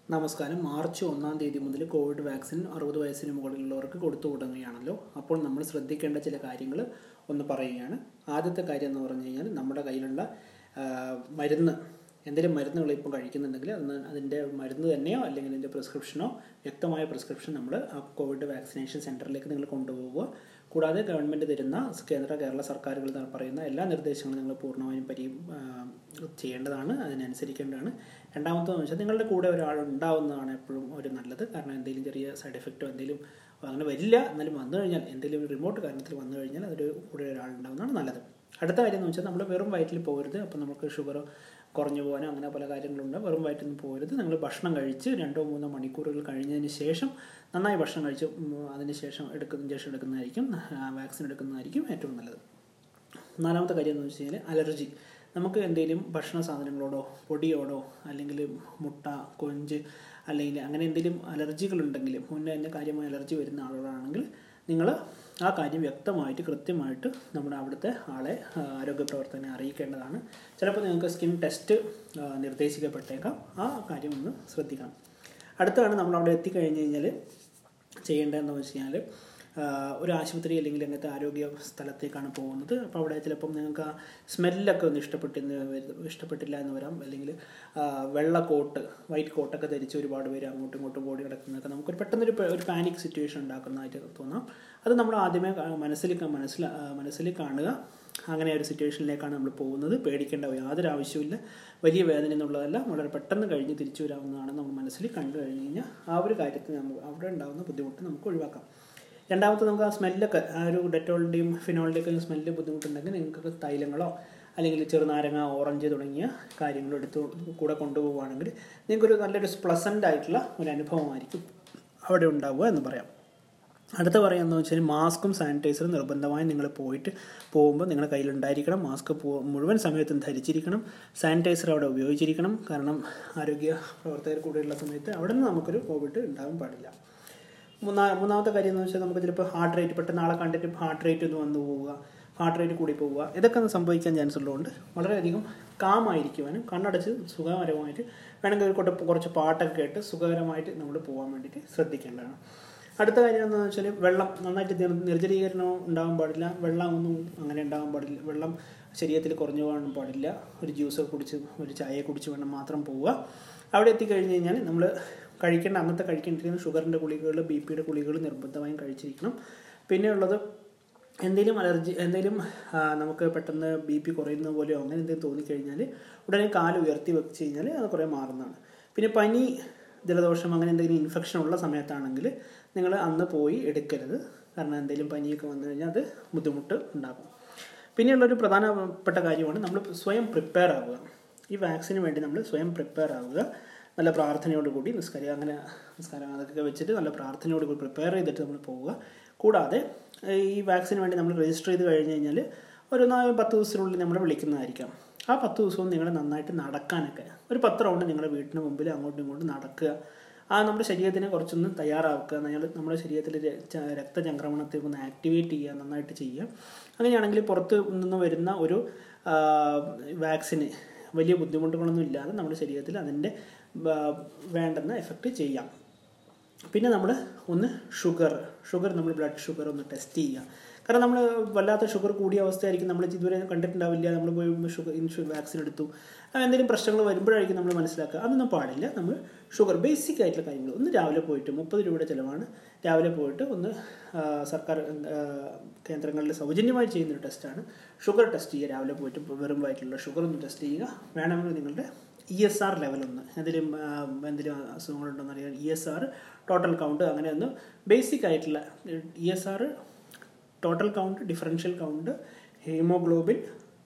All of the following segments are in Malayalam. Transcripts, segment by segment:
നമസ്കാരം മാർച്ച് ഒന്നാം തീയതി മുതൽ കോവിഡ് വാക്സിൻ അറുപത് വയസ്സിന് മുകളിലുള്ളവർക്ക് കൊടുത്തു തുടങ്ങുകയാണല്ലോ അപ്പോൾ നമ്മൾ ശ്രദ്ധിക്കേണ്ട ചില കാര്യങ്ങൾ ഒന്ന് പറയുകയാണ് ആദ്യത്തെ കാര്യം എന്ന് പറഞ്ഞു കഴിഞ്ഞാൽ നമ്മുടെ കയ്യിലുള്ള ആ, മരുന്ന് എന്തെങ്കിലും മരുന്നുകൾ ഇപ്പോൾ കഴിക്കുന്നുണ്ടെങ്കിൽ അന്ന് അതിൻ്റെ മരുന്ന് തന്നെയോ അല്ലെങ്കിൽ അതിൻ്റെ പ്രിസ്ക്രിപ്ഷനോ വ്യക്തമായ പ്രിസ്ക്രിപ്ഷൻ നമ്മൾ ആ കോവിഡ് വാക്സിനേഷൻ സെൻറ്ററിലേക്ക് നിങ്ങൾ കൊണ്ടുപോവുക കൂടാതെ ഗവൺമെൻറ് തരുന്ന കേന്ദ്ര കേരള സർക്കാരുകൾ ത- പറയുന്ന എല്ലാ നിർദ്ദേശങ്ങളും നിങ്ങൾ പൂർണ്ണമായും പരി ആ, ചെയ്യേണ്ടതാണ് അതിനനുസരിക്കേണ്ടതാണ് രണ്ടാമത്തെന്ന് വെച്ചാൽ നിങ്ങളുടെ കൂടെ ഒരാൾ ഉണ്ടാവുന്നതാണ് എപ്പോഴും ഒരു നല്ലത് കാരണം എന്തെങ്കിലും ചെറിയ സൈഡ് എഫക്റ്റോ എന്തെങ്കിലും അങ്ങനെ വരില്ല എന്നാലും വന്നു കഴിഞ്ഞാൽ എന്തെങ്കിലും ഒരു റിമോട്ട് കാരണത്തിൽ വന്നു കഴിഞ്ഞാൽ അതൊരു കൂടെ ഒരാൾ ഉണ്ടാവുന്നതാണ് നല്ലത് അടുത്ത കാര്യം എന്ന് വെച്ചാൽ നമ്മൾ വെറും വയറ്റിൽ പോകരുത് അപ്പോൾ നമുക്ക് ഷുഗർ കുറഞ്ഞു പോകാനോ അങ്ങനെ പല കാര്യങ്ങളുണ്ട് വെറും വയറ്റിൽ നിന്ന് പോകരുത് നിങ്ങൾ ഭക്ഷണം കഴിച്ച് രണ്ടോ മൂന്നോ മണിക്കൂറുകൾ കഴിഞ്ഞതിന് ശേഷം നന്നായി ഭക്ഷണം കഴിച്ച് ഉം, അതിന് ശേഷം എടുക്കുന്ന ഇഞ്ചക്ഷൻ എടുക്കുന്നതായിരിക്കും വാക്സിൻ എടുക്കുന്നതായിരിക്കും ഏറ്റവും നല്ലത് നാലാമത്തെ കാര്യം എന്ന് വെച്ച് കഴിഞ്ഞാൽ അലർജി നമുക്ക് എന്തെങ്കിലും ഭക്ഷണ സാധനങ്ങളോടോ പൊടിയോടോ അല്ലെങ്കിൽ മുട്ട കൊഞ്ച് അല്ലെങ്കിൽ അങ്ങനെ എന്തെങ്കിലും അലർജികൾ ഉണ്ടെങ്കിൽ മുന്നേ തന്നെ കാര്യമായ അലർജി വരുന്ന ആളുകളാണെങ്കിൽ നിങ്ങൾ ആ കാര്യം വ്യക്തമായിട്ട് കൃത്യമായിട്ട് നമ്മുടെ അവിടുത്തെ ആളെ ആ, ആരോഗ്യ പ്രവർത്തകനെ അറിയിക്കേണ്ടതാണ് ചിലപ്പോൾ നിങ്ങൾക്ക് സ്കിൻ ടെസ്റ്റ് ആ, നിർദ്ദേശിക്കപ്പെട്ടേക്കാം ആ കാര്യം ഒന്ന് ശ്രദ്ധിക്കണം അടുത്താണ് നമ്മൾ അവിടെ എത്തിക്കഴിഞ്ഞ് കഴിഞ്ഞാൽ ചെയ്യേണ്ടതെന്ന് വെച്ച് കഴിഞ്ഞാൽ ആഹ് ഒരു ആശുപത്രി അല്ലെങ്കിൽ അങ്ങനത്തെ ആരോഗ്യ സ്ഥലത്തേക്കാണ് പോകുന്നത് അപ്പോൾ അവിടെ ചിലപ്പം നിങ്ങൾക്ക് ആ സ്മെല്ലൊക്കെ ഒന്ന് ഇഷ്ടപ്പെട്ടിന്ന് വരു- ഇഷ്ടപ്പെട്ടില്ല എന്ന് വരാം അല്ലെങ്കിൽ ആഹ് വെള്ള കോട്ട് വൈറ്റ് കോട്ടൊക്കെ ധരിച്ച് ഒരുപാട് പേര് അങ്ങോട്ടും ഇങ്ങോട്ടും ഓടി കിടക്കുന്നതൊക്കെ നമുക്കൊരു പെട്ടെന്നൊരു പ- ഒരു പാനിക് സിറ്റുവേഷൻ ഉണ്ടാക്കുന്നതായിട്ട് തോന്നാം അത് നമ്മൾ ആദ്യമേ കാ- മനസ്സിൽ ക- മനസ്സിൽ ആഹ് മനസ്സിൽ കാണുക അങ്ങനെ ഒരു സിറ്റുവേഷനിലേക്കാണ് നമ്മൾ പോകുന്നത് പേടിക്കേണ്ട യാതൊരു ആവശ്യമില്ല വലിയ വേദന എന്നുള്ളതല്ല വളരെ പെട്ടെന്ന് കഴിഞ്ഞ് തിരിച്ചു വരാവുന്നതാണ് നമ്മൾ മനസ്സിൽ കണ്ടു കഴിഞ്ഞ് കഴിഞ്ഞാൽ ആ ഒരു കാര്യത്തിൽ നമുക്ക് അവിടെ ഉണ്ടാകുന്ന ബുദ്ധിമുട്ട് നമുക്ക് ഒഴിവാക്കാം രണ്ടാമത്തെ നമുക്ക് ആ സ്മെല്ലൊക്കെ ആ ഒരു ഡെറ്റോളിൻ്റെയും ഫിനോളിൻ്റെയൊക്കെ സ്മെല്ല് ബുദ്ധിമുട്ടുണ്ടെങ്കിൽ നിങ്ങൾക്ക് തൈലങ്ങളോ അല്ലെങ്കിൽ ചെറുനാരങ്ങ ഓറഞ്ച് തുടങ്ങിയ കാര്യങ്ങൾ എടുത്ത് കൂടെ കൊണ്ടുപോവുകയാണെങ്കിൽ നിങ്ങൾക്കൊരു നല്ലൊരു പ്ലസൻ്റ് ആയിട്ടുള്ള ഒരു അനുഭവമായിരിക്കും അവിടെ ഉണ്ടാവുക എന്ന് പറയാം അടുത്ത പറയാമെന്ന് വെച്ചാൽ മാസ്കും സാനിറ്റൈസറും നിർബന്ധമായും നിങ്ങൾ പോയിട്ട് പോകുമ്പോൾ നിങ്ങളുടെ കയ്യിലുണ്ടായിരിക്കണം മാസ്ക് പോ മുഴുവൻ സമയത്തും ധരിച്ചിരിക്കണം സാനിറ്റൈസർ അവിടെ ഉപയോഗിച്ചിരിക്കണം കാരണം ആരോഗ്യ പ്രവർത്തകർ കൂടെയുള്ള സമയത്ത് അവിടെ നിന്ന് നമുക്കൊരു കോവിഡ് ഉണ്ടാകാൻ പാടില്ല മൂന്നാ മൂന്നാമത്തെ കാര്യം എന്ന് വെച്ചാൽ നമുക്ക് ചിലപ്പോൾ ഹാർട്ട് റേറ്റ് പെട്ടെന്ന് നാളെ കണ്ടിട്ട് ഹാർട്ട് റേറ്റ് ഒന്ന് വന്നു പോവുക ഹാർട്ട് റേറ്റ് കൂടി പോവുക ഇതൊക്കെ ഒന്ന് സംഭവിക്കാൻ ചാൻസ് ഉള്ളതുകൊണ്ട് വളരെയധികം കാമായിരിക്കുവാനും കണ്ണടച്ച് സുഖകരമായിട്ട് വേണമെങ്കിൽ ഒരു കൊട്ട- കുറച്ച് പാട്ടൊക്കെ കേട്ട് സുഖകരമായിട്ട് നമ്മൾ പോകാൻ വേണ്ടിയിട്ട് ശ്രദ്ധിക്കേണ്ടതാണ് അടുത്ത കാര്യം എന്താണെന്ന് വെച്ചാൽ വെള്ളം നന്നായിട്ട് നിർ- നിർജ്ജലീകരണം ഉണ്ടാകാൻ പാടില്ല വെള്ളം ഒന്നും അങ്ങനെ ഉണ്ടാകാൻ പാടില്ല വെള്ളം ശരീരത്തിൽ കുറഞ്ഞു പോകാൻ പാടില്ല ഒരു ജ്യൂസ് കുടിച്ച് ഒരു ചായ കുടിച്ച് വേണം മാത്രം പോവുക അവിടെ എത്തിക്കഴിഞ്ഞ് കഴിഞ്ഞാൽ നമ്മൾ കഴിക്കേണ്ട അന്നത്തെ കഴിക്കേണ്ടിരിക്കുന്ന ഷുഗറിൻ്റെ ഗുളികകൾ ബി പിയുടെ ഗുളികകൾ നിർബന്ധമായും കഴിച്ചിരിക്കണം പിന്നെ ഉള്ളത് എന്തെങ്കിലും അലർജി എന്തെങ്കിലും ആ, നമുക്ക് പെട്ടെന്ന് ബി പി കുറയുന്ന പോലെയോ അങ്ങനെ എന്തെങ്കിലും തോന്നിക്കഴിഞ്ഞാൽ ഉടനെ കാല് ഉയർത്തി വെച്ച് കഴിഞ്ഞാൽ അത് കുറേ മാറുന്നതാണ് പിന്നെ പനി ജലദോഷം അങ്ങനെ എന്തെങ്കിലും ഇൻഫെക്ഷൻ ഉള്ള സമയത്താണെങ്കിൽ നിങ്ങൾ അന്ന് പോയി എടുക്കരുത് കാരണം എന്തെങ്കിലും പനിയൊക്കെ വന്നു കഴിഞ്ഞാൽ അത് ബുദ്ധിമുട്ട് ഉണ്ടാകും പിന്നെയുള്ളൊരു പ്രധാനപ്പെട്ട കാര്യമാണ് നമ്മൾ സ്വയം പ്രിപ്പയർ ആവുക ഈ വാക്സിന് വേണ്ടി നമ്മൾ സ്വയം പ്രിപ്പയർ ആവുക നല്ല പ്രാർത്ഥനയോട് കൂടി നിസ്കാരം അങ്ങനെ നിസ്കാരം അതൊക്കെ വെച്ചിട്ട് നല്ല പ്രാർത്ഥനയോട് കൂടി പ്രിപ്പയർ ചെയ്തിട്ട് നമ്മൾ പോവുക കൂടാതെ ഈ വാക്സിന് വേണ്ടി നമ്മൾ രജിസ്റ്റർ ചെയ്ത് കഴിഞ്ഞ് കഴിഞ്ഞാൽ ഒരു നാല് പത്ത് ദിവസത്തിനുള്ളിൽ നമ്മൾ വിളിക്കുന്നതായിരിക്കാം ആ പത്ത് ദിവസവും നിങ്ങൾ നന്നായിട്ട് നടക്കാനൊക്കെ ഒരു പത്ത് റൗണ്ട് നിങ്ങളുടെ വീട്ടിന് മുമ്പിൽ അങ്ങോട്ടും ഇങ്ങോട്ടും നടക്കുക ആ നമ്മുടെ ശരീരത്തിനെ കുറച്ചൊന്ന് തയ്യാറാക്കുക നമ്മൾ നമ്മുടെ ശരീരത്തിൽ രക്തചംക്രമണത്തെ ഒന്ന് ആക്ടിവേറ്റ് ചെയ്യുക നന്നായിട്ട് ചെയ്യുക അങ്ങനെയാണെങ്കിൽ പുറത്ത് നിന്ന് വരുന്ന ഒരു ആ, വാക്സിന് വലിയ ബുദ്ധിമുട്ടുകളൊന്നും ഇല്ലാതെ നമ്മുടെ ശരീരത്തിൽ അതിൻ്റെ ആ, വേണ്ടുന്ന എഫക്റ്റ് ചെയ്യാം പിന്നെ നമ്മൾ ഒന്ന് ഷുഗർ ഷുഗർ നമ്മൾ ബ്ലഡ് ഷുഗർ ഒന്ന് ടെസ്റ്റ് ചെയ്യുക കാരണം നമ്മൾ വല്ലാത്ത ഷുഗർ കൂടിയ അവസ്ഥയായിരിക്കും നമ്മൾ ഇതുവരെ കണ്ടിട്ടുണ്ടാവില്ല നമ്മൾ പോയി ഷുഗർ ഇൻഷു വാക്സിൻ എടുത്തു അങ്ങനെ എന്തെങ്കിലും പ്രശ്നങ്ങൾ വരുമ്പോഴായിരിക്കും നമ്മൾ മനസ്സിലാക്കുക അതൊന്നും പാടില്ല നമ്മൾ ഷുഗർ ബേസിക് ആയിട്ടുള്ള കാര്യങ്ങൾ ഒന്ന് രാവിലെ പോയിട്ട് മുപ്പത് രൂപയുടെ ചിലവാണ് രാവിലെ പോയിട്ട് ഒന്ന് ആ, സർക്കാർ ആ, കേന്ദ്രങ്ങളിൽ സൗജന്യമായി ചെയ്യുന്നൊരു ടെസ്റ്റാണ് ഷുഗർ ടെസ്റ്റ് ചെയ്യുക രാവിലെ പോയിട്ട് വെറും വയറ്റിലുള്ള ഷുഗർ ഒന്ന് ടെസ്റ്റ് ചെയ്യുക വേണമെങ്കിൽ നിങ്ങളുടെ ഇ എസ് ആർ ലെവൽ ഒന്ന് എന്തെങ്കിലും ആ, എന്തെങ്കിലും അസുഖങ്ങളുണ്ടോന്ന് അറിയാൻ E S R total count അങ്ങനെ ഒന്ന് ബേസിക് ആയിട്ടുള്ള E S R total count differential count haemoglobin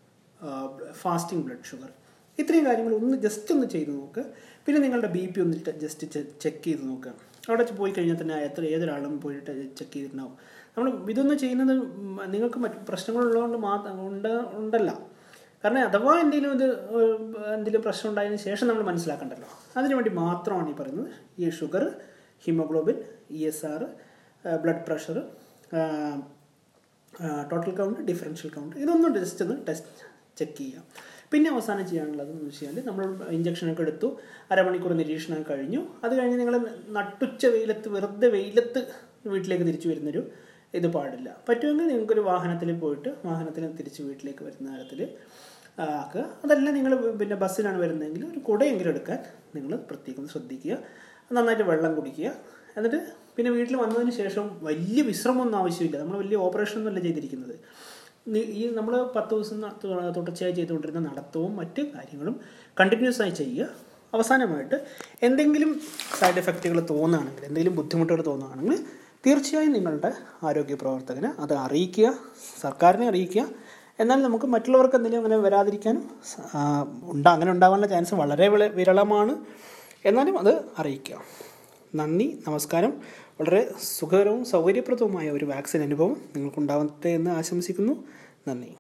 fasting blood sugar ഇത്രയും കാര്യങ്ങൾ ഒന്ന് ജസ്റ്റ് ഒന്ന് ചെയ്ത് നോക്കുക പിന്നെ നിങ്ങളുടെ ബി പി ഒന്ന് ജസ്റ്റ് ചെക്ക് ചെയ്ത് നോക്കുക അവിടെ പോയി കഴിഞ്ഞാൽ തന്നെ എത്ര ഏതൊരാളും പോയിട്ട് ചെക്ക് ചെയ്തിട്ടുണ്ടാവും നമ്മൾ ഇതൊന്നും ചെയ്യുന്നത് ഉം, നിങ്ങൾക്ക് മറ്റ് പ്രശ്നങ്ങളുള്ളതുകൊണ്ട് മാത്രം ഉണ്ട് ഉണ്ടല്ല കാരണം അഥവാ എന്തെങ്കിലും ഇത് ഏഹ്, എന്തെങ്കിലും പ്രശ്നം ഉണ്ടായതിനു ശേഷം നമ്മൾ മനസ്സിലാക്കണ്ടല്ലോ അതിനു വേണ്ടി മാത്രമാണ് ഈ പറയുന്നത് ഈ sugar haemoglobin E S R blood pressure total count differential count ഇതൊന്നും ജസ്റ്റ് ഒന്ന് ടെസ്റ്റ് ചെക്ക് ചെയ്യുക പിന്നെ അവസാനം ചെയ്യാനുള്ളത് എന്ന് വെച്ചാൽ നമ്മൾ ഇഞ്ചക്ഷനൊക്കെ എടുത്തു അരമണിക്കൂർ നിരീക്ഷണം കഴിഞ്ഞു അത് കഴിഞ്ഞ് നിങ്ങൾ നട്ടുച്ച വെയിലത്ത് വെറുതെ വെയിലത്ത് വീട്ടിലേക്ക് തിരിച്ചു വരുന്നൊരു ഇത് പാടില്ല പറ്റുമെങ്കിൽ നിങ്ങൾക്കൊരു വാഹനത്തിൽ പോയിട്ട് വാഹനത്തിൽ തിരിച്ച് വീട്ടിലേക്ക് വരുന്ന തരത്തിൽ ആക്കുക അതല്ല നിങ്ങൾ പിന്നെ ബസ്സിലാണ് വരുന്നതെങ്കിൽ ഒരു കുടയെങ്കിലും എടുക്കാൻ നിങ്ങൾ പ്രത്യേകം ശ്രദ്ധിക്കുക നന്നായിട്ട് വെള്ളം കുടിക്കുക എന്നിട്ട് പിന്നെ വീട്ടിൽ വന്നതിന് ശേഷം വലിയ വിശ്രമമൊന്നും ആവശ്യമില്ല നമ്മൾ വലിയ ഓപ്പറേഷൻ ഒന്നുമല്ല ചെയ്തിരിക്കുന്നത് നി- ഈ നമ്മൾ പത്ത് ദിവസം ന- തു- തുടർച്ചയായി ചെയ്തുകൊണ്ടിരുന്ന നടത്തവും മറ്റ് കാര്യങ്ങളും കണ്ടിന്യൂസ് ആയി ചെയ്യുക അവസാനമായിട്ട് എന്തെങ്കിലും സൈഡ് എഫക്റ്റുകൾ തോന്നുകയാണെങ്കിൽ എന്തെങ്കിലും ബുദ്ധിമുട്ടുകൾ തോന്നുകയാണെങ്കിൽ തീർച്ചയായും നിങ്ങളുടെ ആരോഗ്യ പ്രവർത്തകന് അത് അറിയിക്കുക സർക്കാരിനെ അറിയിക്കുക എന്നാൽ നമുക്ക് മറ്റുള്ളവർക്ക് എന്തെങ്കിലും അങ്ങനെ വരാതിരിക്കാനും സ- ആ, ഉണ്ടാ അങ്ങനെ ഉണ്ടാകാനുള്ള ചാൻസ് വളരെ വിള- വിരളമാണ് എന്നാലും അത് അറിയിക്കുക നന്ദി നമസ്കാരം വളരെ സുഖകരവും സൗകര്യപ്രദവുമായ ഒരു വാക്സിൻ അനുഭവം നിങ്ങൾക്കുണ്ടാവട്ടെ എന്ന് ആശംസിക്കുന്നു നന്ദി